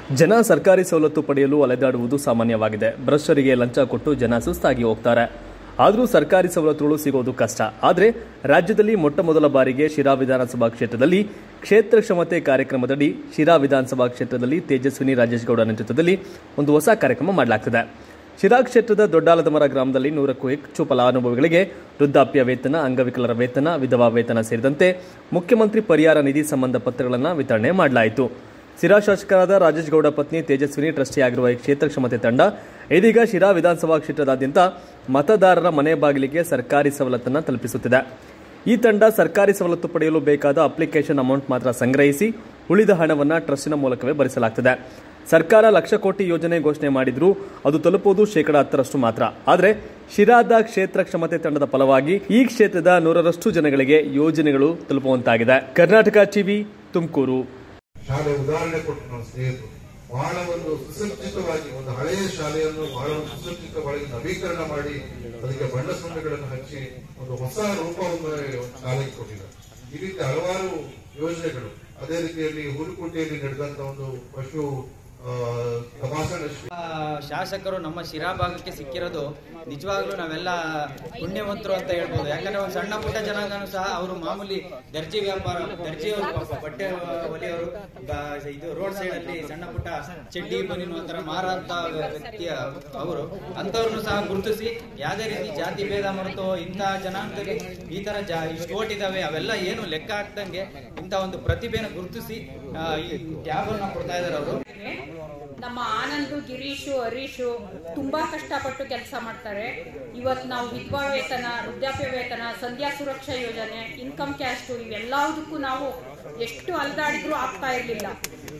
ಜನ ಸರ್ಕಾರಿ ಸವಲತ್ತು ಪಡೆಯಲು ಅಲೆದಾಡುವುದು ಸಾಮಾನ್ಯವಾಗಿದೆ ಭ್ರಷ್ಟರಿಗೆ ಲಂಚ ಕೊಟ್ಟು ಜನ ಸುಸ್ತಾಗಿ ಹೋಗ್ತಾರೆ ಆದರೂ ಸರ್ಕಾರಿ ಸವಲತ್ತುಗಳು ಸಿಗೋದು ಕಷ್ಟ ಆದರೆ ರಾಜ್ಯದಲ್ಲಿ ಮೊಟ್ಟ ಮೊದಲ ಬಾರಿಗೆ ಶಿರಾ ವಿಧಾನಸಭಾ ಕ್ಷೇತ್ರದಲ್ಲಿ ಕ್ಷೇತ್ರ ಕ್ಷಮತೆ ಕಾರ್ಯಕ್ರಮದಡಿ ಶಿರಾ ವಿಧಾನಸಭಾ ಕ್ಷೇತ್ರದಲ್ಲಿ ತೇಜಸ್ವಿನಿ ರಾಜೇಶ್ ಗೌಡ ನೇತೃತ್ವದಲ್ಲಿ ಒಂದು ಹೊಸ ಕಾರ್ಯಕ್ರಮ ಮಾಡಲಾಗ್ತದೆ ಶಿರಾ ಕ್ಷೇತ್ರದ ದೊಡ್ಡಾಲದಮರ ಗ್ರಾಮದಲ್ಲಿ ನೂರಕ್ಕೂ ಹೆಚ್ಚು ಫಲಾನುಭವಿಗಳಿಗೆ ವೃದ್ಧಾಪ್ಯ ವೇತನ ಅಂಗವಿಕಲರ ವೇತನ ವಿಧವಾ ವೇತನ ಸೇರಿದಂತೆ ಮುಖ್ಯಮಂತ್ರಿ ಪರಿಹಾರ ನಿಧಿ ಸಂಬಂಧ ಪತ್ರಗಳನ್ನು ವಿತರಣೆ ಮಾಡಲಾಯಿತು ಸಿರಾ ಶಾಸಕರಾದ ರಾಜೇಶ್ ಗೌಡ ಪತ್ನಿ ತೇಜಸ್ವಿನಿ ಟ್ರಸ್ಟಿಯಾಗಿರುವ ಈ ಕ್ಷೇತ್ರ ಕ್ಷಮತೆ ತಂಡ ಇದೀಗ ಶಿರಾ ವಿಧಾನಸಭಾ ಕ್ಷೇತ್ರದಾದ್ಯಂತ ಮತದಾರರ ಮನೆ ಬಾಗಿಲಿಗೆ ಸರ್ಕಾರಿ ಸವಲತ್ತನ್ನು ತಲುಪಿಸುತ್ತಿದೆ ಈ ತಂಡ ಸರ್ಕಾರಿ ಸವಲತ್ತು ಪಡೆಯಲು ಬೇಕಾದ ಅಪ್ಲಿಕೇಶನ್ ಅಮೌಂಟ್ ಮಾತ್ರ ಸಂಗ್ರಹಿಸಿ ಉಳಿದ ಹಣವನ್ನು ಟ್ರಸ್ಟಿನ ಮೂಲಕವೇ ಭರಿಸಲಾಗ್ತದೆ ಸರ್ಕಾರ ಲಕ್ಷ ಕೋಟಿ ಯೋಜನೆ ಘೋಷಣೆ ಮಾಡಿದ್ರೂ ಅದು ತಲುಪುವುದು ಶೇಕಡ ಹತ್ತರಷ್ಟು ಮಾತ್ರ ಆದರೆ ಶಿರಾದ ಕ್ಷೇತ್ರ ಕ್ಷಮತೆ ತಂಡದ ಫಲವಾಗಿ ಈ ಕ್ಷೇತ್ರದ ನೂರರಷ್ಟು ಜನಗಳಿಗೆ ಯೋಜನೆಗಳು ತಲುಪುವಂತಾಗಿದೆ ಕರ್ನಾಟಕ ಟಿವಿ ತುಮಕೂರು ಶಾಲೆ ಉದಾಹರಣೆ ಕೊಟ್ಟು ನಮ್ಮ ಸ್ನೇಹಿತರು ಬಹಳ ಒಂದು ಸುಸಜ್ಜಿತವಾಗಿ ಒಂದು ಹಳೆಯ ಶಾಲೆಯನ್ನು ಬಹಳ ಒಂದು ಸುಸಜ್ಜಿತವಾಗಿ ನವೀಕರಣ ಮಾಡಿ ಅದಕ್ಕೆ ಬಣ್ಣ ಸುಣ್ಣಗಳನ್ನು ಹಚ್ಚಿ ಒಂದು ಹೊಸ ರೂಪವನ್ನು ಒಂದು ಶಾಲೆಗೆ ಕೊಟ್ಟಿದ್ದಾರೆ ಈ ರೀತಿ ಹಲವಾರು ಯೋಜನೆಗಳು ಅದೇ ರೀತಿಯಲ್ಲಿ ಹುಲುಕುಂಟೆಯಲ್ಲಿ ನಡೆದಂತ ಒಂದು ಪಶು ಆ, ತಪಾಸಣೆ ಶಿಬಿರ ಆ, ಶಾಸಕರು ನಮ್ಮ ಶಿರಾ ಭಾಗಕ್ಕೆ ಸಿಕ್ಕಿರೋದು ನಿಜವಾಗ್ಲೂ ನಾವೆಲ್ಲ ಪುಣ್ಯವಂತರು ಅಂತ ಹೇಳ್ಬೋದು ಯಾಕಂದ್ರೆ ಒಂದು ಸಣ್ಣ ಪುಟ್ಟ ಜನಾಂಗನೂ ಸಹ ಅವರು ಮಾಮೂಲಿ ದರ್ಜಿ ವ್ಯಾಪಾರ ದರ್ಜಿಯವರು ಪಾಪ ಬಟ್ಟೆ ಹೊಲಿಯವರು ಬ- ಇದು ರೋಡ್ ಸೈಡ್ ಅಲ್ಲಿ ಸಣ್ಣ ಪುಟ್ಟ ಚಡ್ಡಿ ಬನಿನು ಅಂತರ ಮಾರಾಂತ ವ್ಯಕ್ತಿಯ ಅವರು ಅಂತವ್ರನ್ನು ಸಹ ಗುರುತಿಸಿ ಯಾವುದೇ ರೀತಿ ಜಾತಿ ಭೇದ ಮರೆತು ಇಂಥ ಜನಾಂಗದಲ್ಲಿ ಈ ತರ ಜಾ ಇಷ್ಟು ಓಟ್ ಇದಾವೆ ಅವೆಲ್ಲ ಏನು ಲೆಕ್ಕ ಹಾಕ್ದಂಗೆ ಇಂಥ ಒಂದು ಪ್ರತಿಭೆನ ಗುರುತಿಸಿ ಆ, ಈ ಟ್ಯಾಬ್ ಅನ್ನ ಕೊಡ್ತಾ ಇದಾರೆ ಅವರು ನಮ್ಮ ಆನಂದ್ ಗಿರೀಶು ಹರೀಶು ತುಂಬಾ ಕಷ್ಟಪಟ್ಟು ಕೆಲಸ ಮಾಡ್ತಾರೆ ಇವತ್ತು ನಾವು ವಿಧವಾ ವೇತನ ವೃದ್ಧಾಪ್ಯ ವೇತನ ಸಂಧ್ಯಾ ಸುರಕ್ಷಾ ಯೋಜನೆ ಇನ್ಕಮ್ ಕ್ಯಾಸ್ಟ್ ಇವೆಲ್ಲದಕ್ಕೂ ನಾವು ಎಷ್ಟು ಅಲ್ದಾಡಿದ್ರು ಆಗ್ತಾ ಇರ್ಲಿಲ್ಲ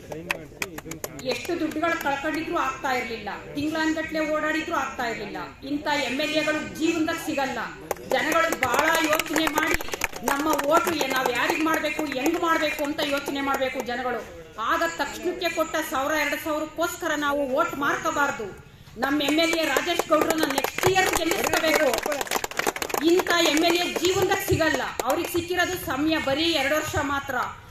ಎಷ್ಟು ದುಡ್ಡುಗಳು ಕಳ್ಕೊಂಡಿದ್ರು ಆಗ್ತಾ ಇರ್ಲಿಲ್ಲ ತಿಂಗಳನ್ಗಟ್ಲೆ ಓಡಾಡಿದ್ರು ಆಗ್ತಾ ಇರ್ಲಿಲ್ಲ ಇಂಥ ಎಮ್ ಎಲ್ ಎಗಳು ಜೀವನದಾಗ ಸಿಗಲ್ಲ ಜನಗಳು ಬಹಳ ಯೋಚನೆ ಮಾಡಿ ನಮ್ಮ ಓಟು ನಾವು ಯಾರಿಗ್ ಮಾಡ್ಬೇಕು ಹೆಂಗ್ ಮಾಡ್ಬೇಕು ಅಂತ ಯೋಚನೆ ಮಾಡ್ಬೇಕು ಜನಗಳು ಆಗ ತಕ್ಷಣಕ್ಕೆ ಕೊಟ್ಟ ಸಾವಿರ ಎರಡು ಸಾವಿರಕ್ಕೋಸ್ಕರ ನಾವು ಓಟ್ ಮಾರ್ಕಬಾರ್ದು ನಮ್ಮ ಎಮ್ ಎಲ್ ಎ ರಾಜೇಶ್ ಗೌಡ್ರನ್ನ ನೆಕ್ಸ್ಟ್ ಇಯರ್ ಗೆಲ್ಲಿಸ್ಕೋಬೇಕು ಇಂಥ ಎಮ್ ಎಲ್ ಎ ಜೀವನದಾಗ ಸಿಗಲ್ಲ ಅವ್ರಿಗೆ ಸಿಕ್ಕಿರೋದು ಸಮಯ ಬರೀ ಎರಡು ವರ್ಷ ಮಾತ್ರ